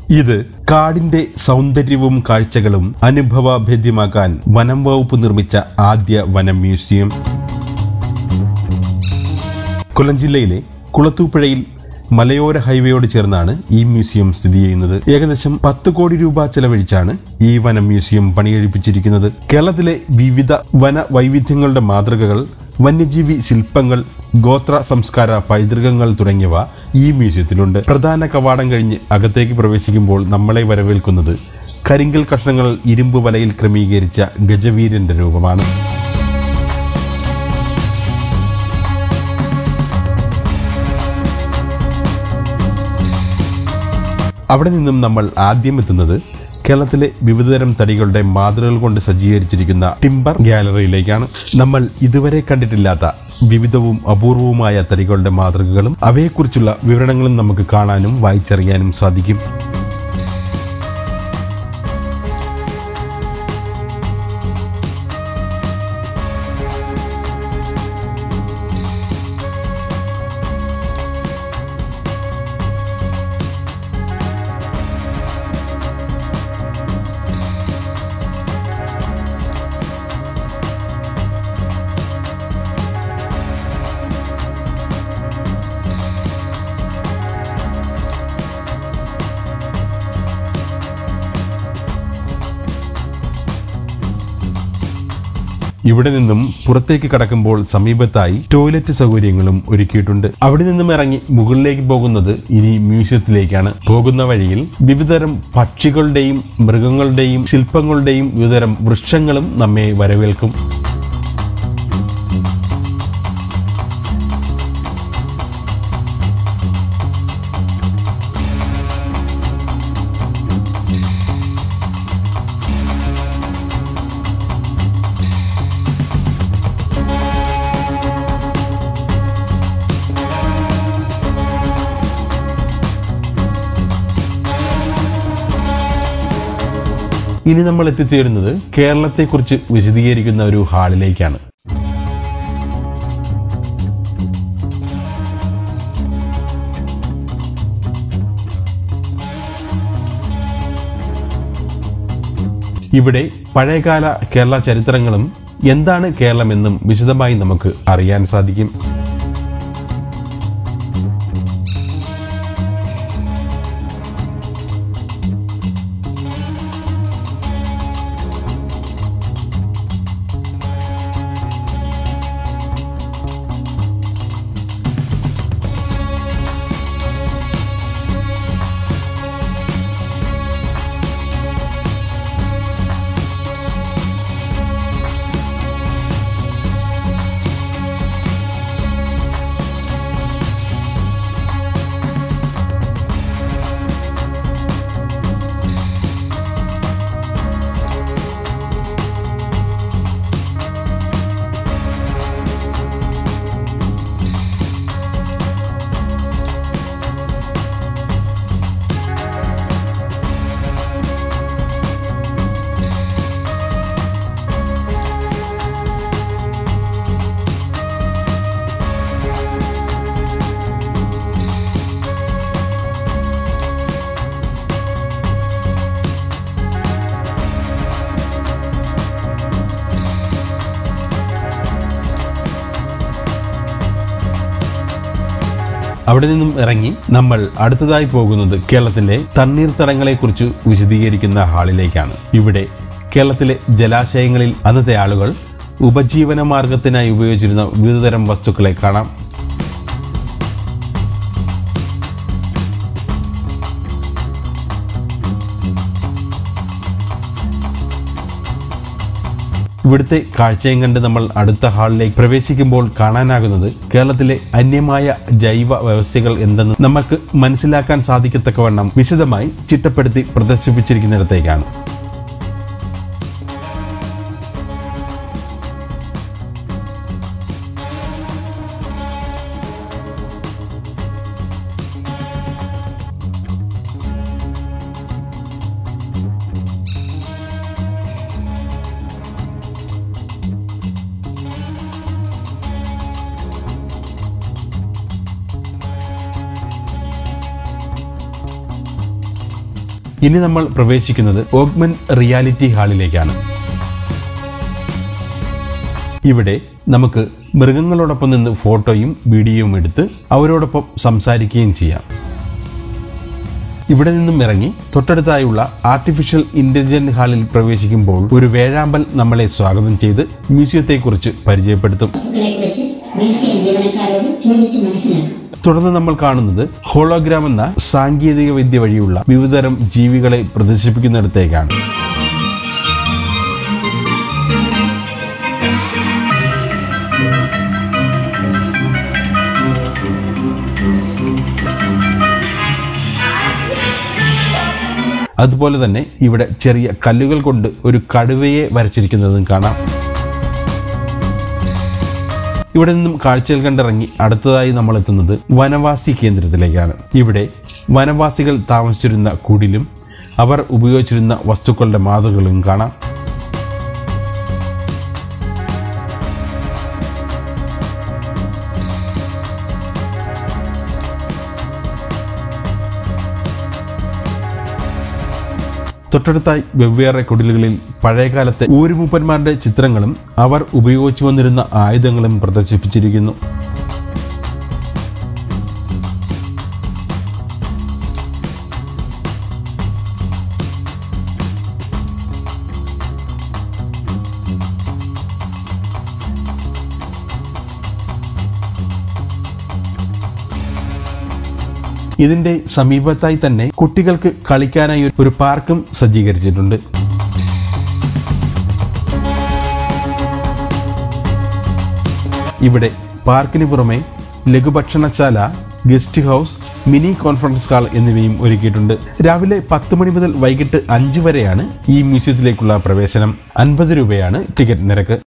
ഇത് കാടിന്റെ സൗന്ദര്യവും കാഴ്ചകളും അനുഭവഭേദ്യമാക്കാൻ വനം വകുപ്പ് നിർമ്മിച്ച ആദ്യ വനം മ്യൂസിയം കൊല്ലം ജില്ലയിലെ കുളത്തൂപ്പുഴയിൽ മലയോര ഹൈവേയോട് ചേർന്നാണ് ഈ മ്യൂസിയം സ്ഥിതി ചെയ്യുന്നത് ഏകദേശം പത്ത് കോടി രൂപ ചെലവഴിച്ചാണ് ഈ വനം മ്യൂസിയം പണികഴിപ്പിച്ചിരിക്കുന്നത് കേരളത്തിലെ വിവിധ വന വൈവിധ്യങ്ങളുടെ മാതൃകകൾ വന്യജീവി ശില്പങ്ങൾ ഗോത്ര സംസ്കാര പൈതൃകങ്ങൾ തുടങ്ങിയവ ഈ മ്യൂസിയത്തിലുണ്ട് പ്രധാന കവാടം കഴിഞ്ഞ് അകത്തേക്ക് പ്രവേശിക്കുമ്പോൾ നമ്മളെ വരവേൽക്കുന്നത് കരിങ്കൽ കഷ്ണങ്ങൾ ഇരുമ്പ് വലയിൽ ക്രമീകരിച്ച ഗജവീരന്റെ രൂപമാണ് അവിടെ നിന്നും നമ്മൾ ആദ്യം എത്തുന്നത് കേരളത്തിലെ വിവിധതരം തടികളുടെ മാതൃകകൾ കൊണ്ട് സജ്ജീകരിച്ചിരിക്കുന്ന ടിംബർ ഗാലറിയിലേക്കാണ് നമ്മൾ ഇതുവരെ കണ്ടിട്ടില്ലാത്ത വിവിധവും അപൂർവവുമായ തടികളുടെ മാതൃകകളും അവയെക്കുറിച്ചുള്ള വിവരണങ്ങളും നമുക്ക് കാണാനും വായിച്ചറിയാനും സാധിക്കും ഇവിടെ നിന്നും പുറത്തേക്ക് കടക്കുമ്പോൾ സമീപത്തായി ടോയ്ലറ്റ് സൗകര്യങ്ങളും ഒരുക്കിയിട്ടുണ്ട് അവിടെ നിന്നും ഇറങ്ങി മുകളിലേക്ക് പോകുന്നത് ഇനി മ്യൂസിയത്തിലേക്കാണ് പോകുന്ന വഴിയിൽ വിവിധതരം പക്ഷികളുടെയും മൃഗങ്ങളുടെയും ശില്പങ്ങളുടെയും വിവിധതരം വൃക്ഷങ്ങളും നമ്മെ വരവേൽക്കും ഇനി നമ്മൾ എത്തിച്ചേരുന്നത് കേരളത്തെക്കുറിച്ച് വിശദീകരിക്കുന്ന ഒരു ഹാളിലേക്കാണ് ഇവിടെ പഴയകാല കേരള ചരിത്രങ്ങളും എന്താണ് കേരളമെന്നും വിശദമായി നമുക്ക് അറിയാൻ സാധിക്കും അവിടെ നിന്നും ഇറങ്ങി നമ്മൾ അടുത്തതായി പോകുന്നത് കേരളത്തിലെ തണ്ണീർത്തടങ്ങളെക്കുറിച്ച് വിശദീകരിക്കുന്ന ഹാളിലേക്കാണ് ഇവിടെ കേരളത്തിലെ ജലാശയങ്ങളിൽ അന്നത്തെ ആളുകൾ ഉപജീവന മാർഗത്തിനായി ഉപയോഗിച്ചിരുന്ന വിവിധതരം വസ്തുക്കളെ കാണാം ഇവിടുത്തെ കാഴ്ചയും കണ്ട് നമ്മൾ അടുത്ത ഹാളിലേക്ക് പ്രവേശിക്കുമ്പോൾ കാണാനാകുന്നത് കേരളത്തിലെ അന്യമായ ജൈവ വ്യവസ്ഥകൾ എന്തെന്ന് നമുക്ക് മനസ്സിലാക്കാൻ സാധിക്കത്തക്കവണ്ണം വിശദമായി ചിട്ടപ്പെടുത്തി പ്രദർശിപ്പിച്ചിരിക്കുന്നിടത്തേക്കാണ് ഇനി നമ്മൾ പ്രവേശിക്കുന്നത് ഓഗ്മെൻ റിയാലിറ്റി ഹാളിലേക്കാണ് ഇവിടെ നമുക്ക് മൃഗങ്ങളോടൊപ്പം നിന്ന് ഫോട്ടോയും വീഡിയോയും എടുത്ത് അവരോടൊപ്പം സംസാരിക്കുകയും ചെയ്യാം ഇവിടെ നിന്നും ഇറങ്ങി തൊട്ടടുത്തായുള്ള ആർട്ടിഫിഷ്യൽ ഇന്റലിജന്റ് ഹാളിൽ പ്രവേശിക്കുമ്പോൾ ഒരു വേഴാമ്പൽ നമ്മളെ സ്വാഗതം ചെയ്ത് മ്യൂസിയത്തെക്കുറിച്ച് പരിചയപ്പെടുത്തും വസ്തുക്കളെ കുറിച്ച് മ്യൂസിയം ജീവനക്കാരോട് ചോദിച്ച് മനസ്സിലാക്കും തുടർന്ന് നമ്മൾ കാണുന്നത് ഹോളോഗ്രാം എന്ന സാങ്കേതിക വിദ്യ വഴിയുള്ള വിവിധതരം ജീവികളെ പ്രദർശിപ്പിക്കുന്നിടത്തേക്കാണ് അതുപോലെ തന്നെ ഇവിടെ ചെറിയ കല്ലുകൾ കൊണ്ട് ഒരു കടുവയെ വരച്ചിരിക്കുന്നതും കാണാം ഇവിടെ നിന്നും കാഴ്ചകൾ കണ്ടിറങ്ങി അടുത്തതായി നമ്മൾ എത്തുന്നത് വനവാസി കേന്ദ്രത്തിലേക്കാണ് ഇവിടെ വനവാസികൾ താമസിച്ചിരുന്ന കുടിലും അവർ ഉപയോഗിച്ചിരുന്ന വസ്തുക്കളുടെ മാതൃകളും കാണാം തൊട്ടടുത്തായി വെവ്വേറെ കുടിലുകളിൽ പഴയകാലത്തെ ഊരുമൂപ്പന്മാരുടെ ചിത്രങ്ങളും അവർ ഉപയോഗിച്ചു വന്നിരുന്ന ആയുധങ്ങളും പ്രദർശിപ്പിച്ചിരിക്കുന്നു ഇതിന്റെ സമീപത്തായി തന്നെ കുട്ടികൾക്ക് കളിക്കാനായി ഒരു പാർക്കും സജ്ജീകരിച്ചിട്ടുണ്ട് ഇവിടെ പാർക്കിന് പുറമെ ലഘുഭക്ഷണശാല guest house mini conference hall എന്നിവയും ഒരുക്കിയിട്ടുണ്ട് രാവിലെ പത്ത് മണി മുതൽ വൈകിട്ട് അഞ്ച് വരെയാണ് ഈ മ്യൂസിയത്തിലേക്കുള്ള പ്രവേശനം അൻപത് രൂപയാണ് ടിക്കറ്റ് നിരക്ക്